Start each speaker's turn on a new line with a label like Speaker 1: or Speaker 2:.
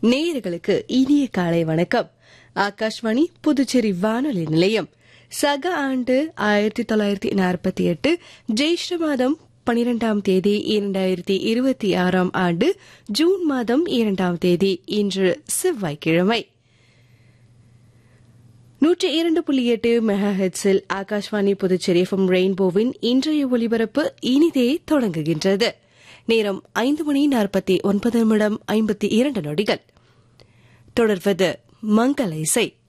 Speaker 1: நேயர்களுக்கு இனிய காலை வணக்கம் ஆகாஷ்வாணி புதுச்சேரி வானொலி நிலையம் சக ஆண்டு ஆயிரத்தி தொள்ளாயிரத்தி நாற்பத்தி எட்டு ஜெயிஷ்ட மாதம் பனிரெண்டாம் தேதி இரண்டாயிரத்தி இருபத்தி ஆறாம் ஆண்டு ஜூன் மாதம் இரண்டாம் தேதி இன்று செவ்வாய்க்கிழமை நூற்றி இரண்டு புள்ளி எட்டு மெகா ஹெட்ஸில் ஆகாஷ்வாணி புதுச்சேரி எஃப்எம் ரெயின்போவின் இன்றைய ஒலிபரப்பு இனிதே தொடங்குகின்றது நேரம் ஐந்து மணி நாற்பத்தி ஒன்பது நிமிடம் ஐம்பத்தி இரண்டு நொடிகள் தொடர்வது மங்கள இசை